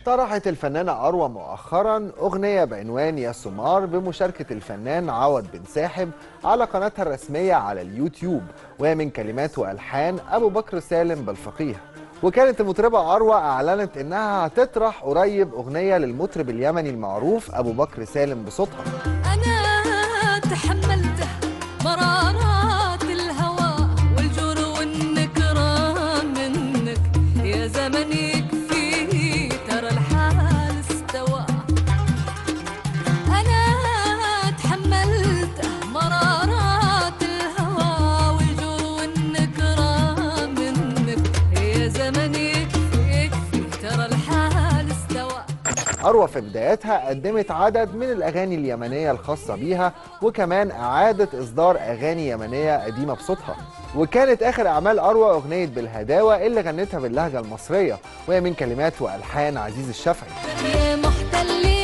طرحت الفنانة أروى مؤخرا أغنية بعنوان يا سمار بمشاركة الفنان عوض بن ساحب على قناتها الرسمية على اليوتيوب وهي من كلمات وألحان أبو بكر سالم بالفقيه وكانت المطربة أروى أعلنت إنها هتطرح قريب أغنية للمطرب اليمني المعروف أبو بكر سالم بصوتها أنا تحملت مرارات الهوى والجور والنكران منك يا زمن يكفي ترى الحال استوى أنا تحملت مرارات الهوى والجور والنكران منك يا زمن يكفي يكفي ترى الحال استوى أروى في بدايتها قدمت عدد من الأغاني اليمنية الخاصة بيها وكمان أعادت إصدار أغاني يمنية قديمة بصوتها وكانت آخر أعمال أروى أغنية بالهداوة اللي غنتها باللهجة المصرية وهي من كلمات وألحان عزيز الشافعي يا محتلين